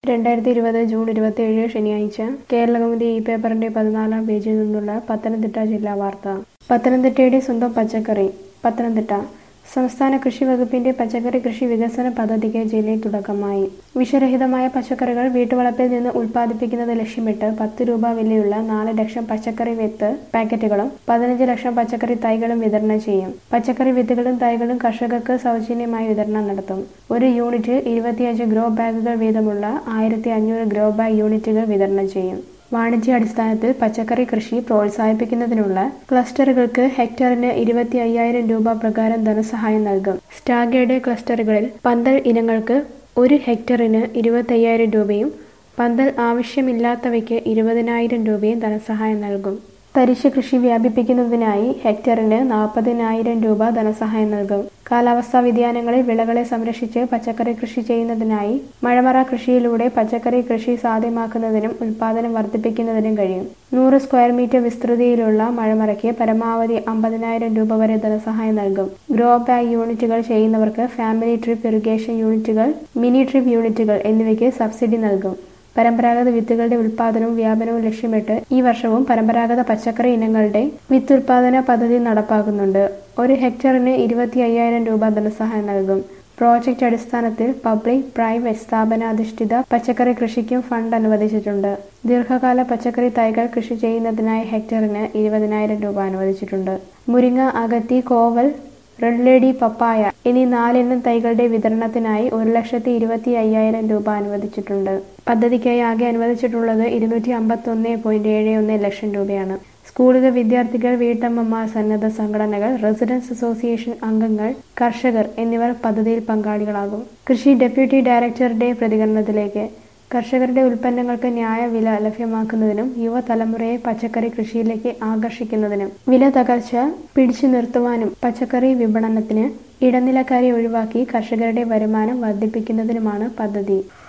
രണ്ടായിരത്തി ഇരുപത് ജൂൺ ഇരുപത്തിയേഴ് ശനിയാഴ്ച കേരളകൗമുദി ഈ പേപ്പറിന്റെ പതിനാലാം പേജിൽ നിന്നുള്ള പത്തനംതിട്ട ജില്ലാ വാർത്ത പത്തനംതിട്ടയുടെ സ്വന്തം പച്ചക്കറി പത്തനംതിട്ട സംസ്ഥാന കൃഷി വകുപ്പിന്റെ പച്ചക്കറി കൃഷി വികസന പദ്ധതിക്ക് ജില്ലയിൽ തുടക്കമായി വിഷരഹിതമായ പച്ചക്കറികൾ വീട്ടുവളപ്പിൽ നിന്ന് ഉൽപ്പാദിപ്പിക്കുന്നത് ലക്ഷ്യമിട്ട് പത്ത് രൂപ വിലയുള്ള നാല് ലക്ഷം പച്ചക്കറി വിത്ത് പാക്കറ്റുകളും പതിനഞ്ച് ലക്ഷം പച്ചക്കറി തൈകളും വിതരണം ചെയ്യും പച്ചക്കറി വിത്തുകളും തൈകളും കർഷകർക്ക് സൗജന്യമായി വിതരണം നടത്തും ഒരു യൂണിറ്റ് ഇരുപത്തിയഞ്ച് ഗ്രോ ബാഗുകൾ വീതമുള്ള ആയിരത്തി അഞ്ഞൂറ് ഗ്രോ ബാഗ് യൂണിറ്റുകൾ വിതരണം ചെയ്യും വാണിജ്യാടിസ്ഥാനത്തിൽ പച്ചക്കറി കൃഷി പ്രോത്സാഹിപ്പിക്കുന്നതിനുള്ള ക്ലസ്റ്ററുകൾക്ക് ഹെക്ടറിന് ഇരുപത്തി അയ്യായിരം രൂപ പ്രകാരം ധനസഹായം നൽകും സ്റ്റാഗേർഡ് ക്ലസ്റ്ററുകളിൽ പന്തൽ ഇനങ്ങൾക്ക് ഒരു ഹെക്ടറിന് ഇരുപത്തയ്യായിരം രൂപയും പന്തൽ ആവശ്യമില്ലാത്തവയ്ക്ക് ഇരുപതിനായിരം രൂപയും ധനസഹായം നൽകും തരിശ് കൃഷി വ്യാപിപ്പിക്കുന്നതിനായി ഹെക്ടറിന് നാൽപ്പതിനായിരം രൂപ ധനസഹായം നൽകും കാലാവസ്ഥാ വ്യതിയാനങ്ങളിൽ വിളകളെ സംരക്ഷിച്ച് പച്ചക്കറി കൃഷി ചെയ്യുന്നതിനായി മഴമറ കൃഷിയിലൂടെ പച്ചക്കറി കൃഷി സാധ്യമാക്കുന്നതിനും ഉൽപാദനം വർദ്ധിപ്പിക്കുന്നതിനും കഴിയും നൂറ് സ്ക്വയർ മീറ്റർ വിസ്തൃതിയിലുള്ള മഴമറയ്ക്ക് പരമാവധി അമ്പതിനായിരം രൂപ വരെ ധനസഹായം നൽകും ഗ്രോ ബാഗ് യൂണിറ്റുകൾ ചെയ്യുന്നവർക്ക് ഫാമിലി ട്രിപ്പ് ഇറിഗേഷൻ യൂണിറ്റുകൾ മിനി ട്രിപ്പ് യൂണിറ്റുകൾ എന്നിവയ്ക്ക് സബ്സിഡി നൽകും പരമ്പരാഗത വിത്തുകളുടെ ഉൽപാദനവും വ്യാപനവും ലക്ഷ്യമിട്ട് ഈ വർഷവും പരമ്പരാഗത പച്ചക്കറി ഇനങ്ങളുടെ വിത്തുൽപാദന പദ്ധതി നടപ്പാക്കുന്നുണ്ട് ഒരു ഹെക്ടറിന് ഇരുപത്തി അയ്യായിരം രൂപ ധനസഹായം നൽകും പ്രോജക്റ്റ് അടിസ്ഥാനത്തിൽ പബ്ലിക് പ്രൈവറ്റ് സ്ഥാപനാധിഷ്ഠിത പച്ചക്കറി കൃഷിക്കും ഫണ്ട് അനുവദിച്ചിട്ടുണ്ട് ദീർഘകാല പച്ചക്കറി തൈകൾ കൃഷി ചെയ്യുന്നതിനായി ഹെക്ടറിന് ഇരുപതിനായിരം രൂപ അനുവദിച്ചിട്ടുണ്ട് മുരിങ്ങ അകത്തി കോവൽ റെഡ് ലേഡി പപ്പായ എന്നീ നാലിനം തൈകളുടെ വിതരണത്തിനായി ഒരു ലക്ഷത്തി ഇരുപത്തി അയ്യായിരം രൂപ അനുവദിച്ചിട്ടുണ്ട് പദ്ധതിക്കായി ആകെ അനുവദിച്ചിട്ടുള്ളത് ഇരുന്നൂറ്റി അമ്പത്തി ഒന്ന് പോയിന്റ് ഏഴ് ഒന്ന് ലക്ഷം രൂപയാണ് സ്കൂളുകൾ വിദ്യാർത്ഥികൾ വീട്ടമ്മമാർ സന്നദ്ധ സംഘടനകൾ റെസിഡൻസ് അസോസിയേഷൻ അംഗങ്ങൾ കർഷകർ എന്നിവർ പദ്ധതിയിൽ പങ്കാളികളാകും കൃഷി ഡെപ്യൂട്ടി ഡയറക്ടറുടെ പ്രതികരണത്തിലേക്ക് കർഷകരുടെ ഉൽപ്പന്നങ്ങൾക്ക് ന്യായ വില ലഭ്യമാക്കുന്നതിനും യുവതലമുറയെ പച്ചക്കറി കൃഷിയിലേക്ക് ആകർഷിക്കുന്നതിനും വില തകർച്ച പിടിച്ചു നിർത്തുവാനും പച്ചക്കറി വിപണനത്തിന് ഇടനിലക്കാരെ ഒഴിവാക്കി കർഷകരുടെ വരുമാനം വർദ്ധിപ്പിക്കുന്നതിനുമാണ് പദ്ധതി